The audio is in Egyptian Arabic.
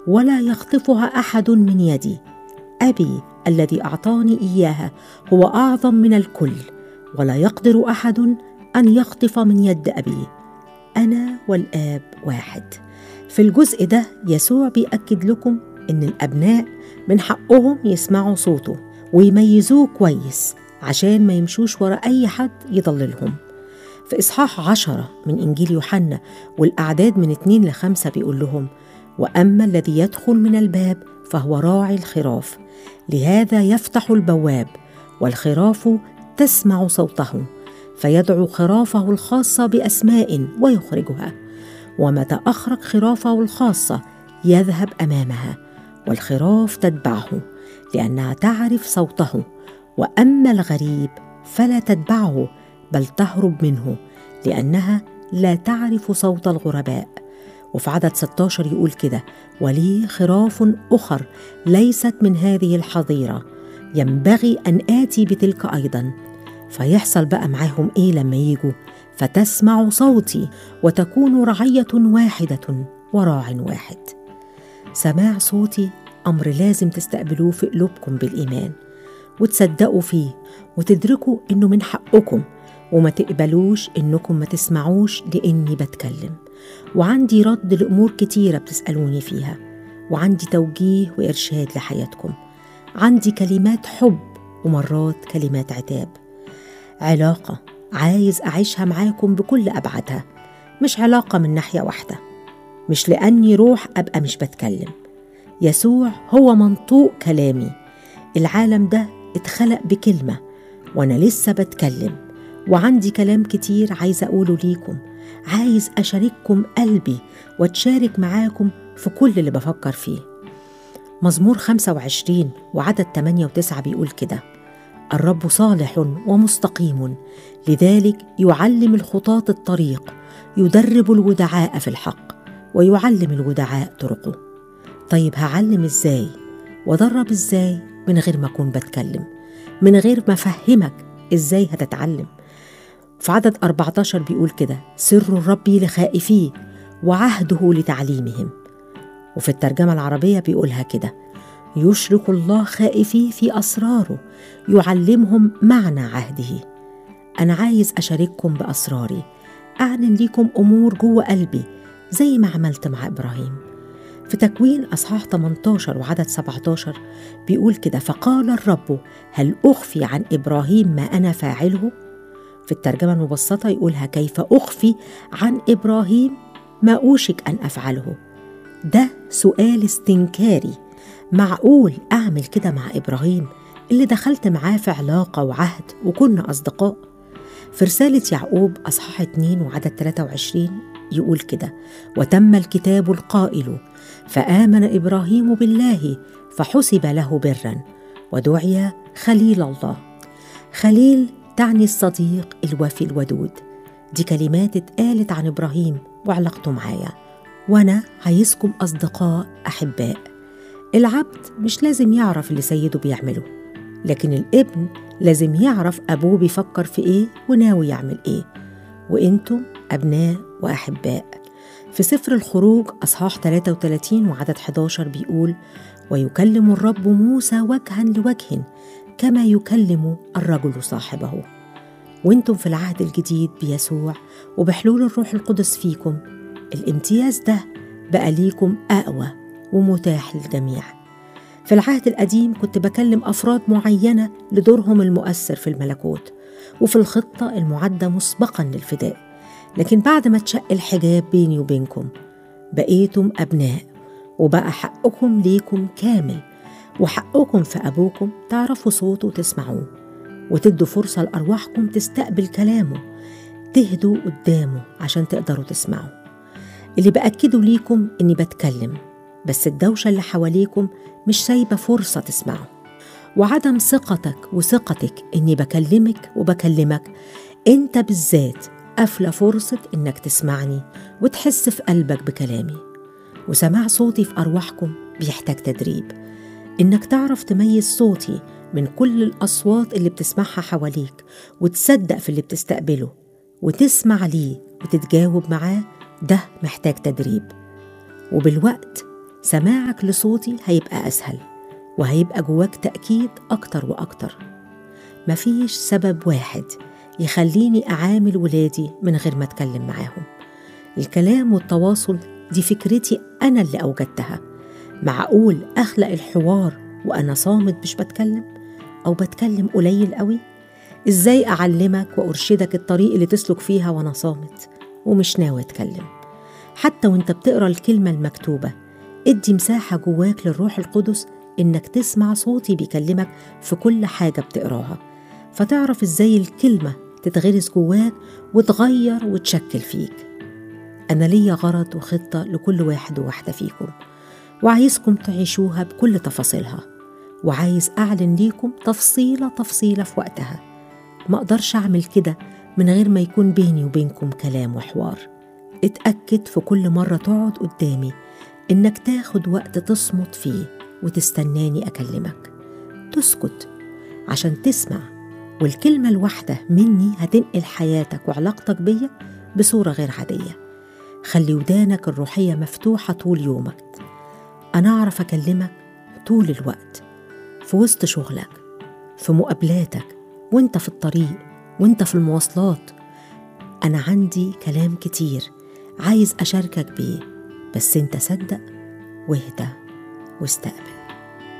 ولا يخطفها احد من يدي ابي الذي اعطاني اياها هو اعظم من الكل ولا يقدر احد ان يخطف من يد ابي انا والاب واحد في الجزء ده يسوع بيأكد لكم إن الأبناء من حقهم يسمعوا صوته ويميزوه كويس عشان ما يمشوش ورا أي حد يضللهم في إصحاح عشرة من إنجيل يوحنا والأعداد من اتنين لخمسة بيقول لهم وأما الذي يدخل من الباب فهو راعي الخراف لهذا يفتح البواب والخراف تسمع صوته فيدعو خرافه الخاصة بأسماء ويخرجها ومتى أخرج خرافه الخاصة يذهب أمامها والخراف تتبعه لأنها تعرف صوته وأما الغريب فلا تتبعه بل تهرب منه لأنها لا تعرف صوت الغرباء وفي عدد 16 يقول كده ولي خراف أخر ليست من هذه الحظيرة ينبغي أن آتي بتلك أيضا فيحصل بقى معاهم إيه لما يجوا فتسمع صوتي وتكون رعية واحدة وراع واحد سماع صوتي أمر لازم تستقبلوه في قلوبكم بالإيمان وتصدقوا فيه وتدركوا إنه من حقكم وما تقبلوش إنكم ما تسمعوش لإني بتكلم وعندي رد لأمور كتيرة بتسألوني فيها وعندي توجيه وإرشاد لحياتكم عندي كلمات حب ومرات كلمات عتاب علاقة عايز أعيشها معاكم بكل أبعادها مش علاقة من ناحية واحدة مش لأني روح أبقى مش بتكلم يسوع هو منطوق كلامي العالم ده اتخلق بكلمة وأنا لسه بتكلم وعندي كلام كتير عايز أقوله ليكم عايز أشارككم قلبي وأتشارك معاكم في كل اللي بفكر فيه مزمور 25 وعدد 8 و9 بيقول كده الرب صالح ومستقيم لذلك يعلم الخطاة الطريق يدرب الودعاء في الحق ويعلم الودعاء طرقه طيب هعلم ازاي وادرب ازاي من غير ما اكون بتكلم من غير ما افهمك ازاي هتتعلم في عدد 14 بيقول كده سر الرب لخائفيه وعهده لتعليمهم وفي الترجمة العربية بيقولها كده يشرك الله خائفيه في أسراره يعلمهم معنى عهده أنا عايز أشارككم بأسراري أعلن ليكم أمور جوه قلبي زي ما عملت مع إبراهيم في تكوين أصحاح 18 وعدد 17 بيقول كده فقال الرب هل أخفي عن إبراهيم ما أنا فاعله؟ في الترجمة المبسطة يقولها كيف أخفي عن إبراهيم ما أوشك أن أفعله ده سؤال استنكاري معقول أعمل كده مع إبراهيم اللي دخلت معاه في علاقة وعهد وكنا أصدقاء في رسالة يعقوب أصحاح 2 وعدد 23 يقول كده وتم الكتاب القائل فآمن إبراهيم بالله فحسب له برا ودعي خليل الله خليل تعني الصديق الوفي الودود دي كلمات اتقالت عن إبراهيم وعلاقته معايا وأنا عايزكم أصدقاء أحباء العبد مش لازم يعرف اللي سيده بيعمله لكن الابن لازم يعرف أبوه بيفكر في إيه وناوي يعمل إيه وإنتم أبناء وأحباء في سفر الخروج أصحاح 33 وعدد 11 بيقول ويكلم الرب موسى وجها لوجه كما يكلم الرجل صاحبه وانتم في العهد الجديد بيسوع وبحلول الروح القدس فيكم الامتياز ده بقى ليكم أقوى ومتاح للجميع في العهد القديم كنت بكلم أفراد معينة لدورهم المؤثر في الملكوت وفي الخطة المعدة مسبقا للفداء لكن بعد ما اتشق الحجاب بيني وبينكم بقيتم أبناء وبقى حقكم ليكم كامل وحقكم في أبوكم تعرفوا صوته وتسمعوه وتدوا فرصة لأرواحكم تستقبل كلامه تهدوا قدامه عشان تقدروا تسمعوا اللي بأكده ليكم إني بتكلم بس الدوشة اللي حواليكم مش سايبة فرصة تسمعوا وعدم ثقتك وثقتك إني بكلمك وبكلمك أنت بالذات قافلة فرصة إنك تسمعني وتحس في قلبك بكلامي وسماع صوتي في أرواحكم بيحتاج تدريب إنك تعرف تميز صوتي من كل الأصوات اللي بتسمعها حواليك وتصدق في اللي بتستقبله وتسمع ليه وتتجاوب معاه ده محتاج تدريب وبالوقت سماعك لصوتي هيبقى أسهل وهيبقى جواك تأكيد أكتر وأكتر مفيش سبب واحد يخليني أعامل ولادي من غير ما أتكلم معاهم الكلام والتواصل دي فكرتي أنا اللي أوجدتها معقول أخلق الحوار وأنا صامت مش بتكلم أو بتكلم قليل قوي إزاي أعلمك وأرشدك الطريق اللي تسلك فيها وأنا صامت ومش ناوي أتكلم حتى وانت بتقرا الكلمة المكتوبة ادي مساحة جواك للروح القدس إنك تسمع صوتي بيكلمك في كل حاجة بتقراها فتعرف إزاي الكلمة تتغرس جواك وتغير وتشكل فيك أنا ليا غرض وخطة لكل واحد وواحدة فيكم وعايزكم تعيشوها بكل تفاصيلها وعايز أعلن ليكم تفصيلة تفصيلة في وقتها ما أقدرش أعمل كده من غير ما يكون بيني وبينكم كلام وحوار اتأكد في كل مرة تقعد قدامي إنك تاخد وقت تصمت فيه وتستناني أكلمك تسكت عشان تسمع والكلمة الواحدة مني هتنقل حياتك وعلاقتك بيا بصورة غير عادية خلي ودانك الروحية مفتوحة طول يومك أنا أعرف أكلمك طول الوقت في وسط شغلك في مقابلاتك وانت في الطريق وانت في المواصلات أنا عندي كلام كتير عايز أشاركك بيه بس انت صدق واهدى واستقبل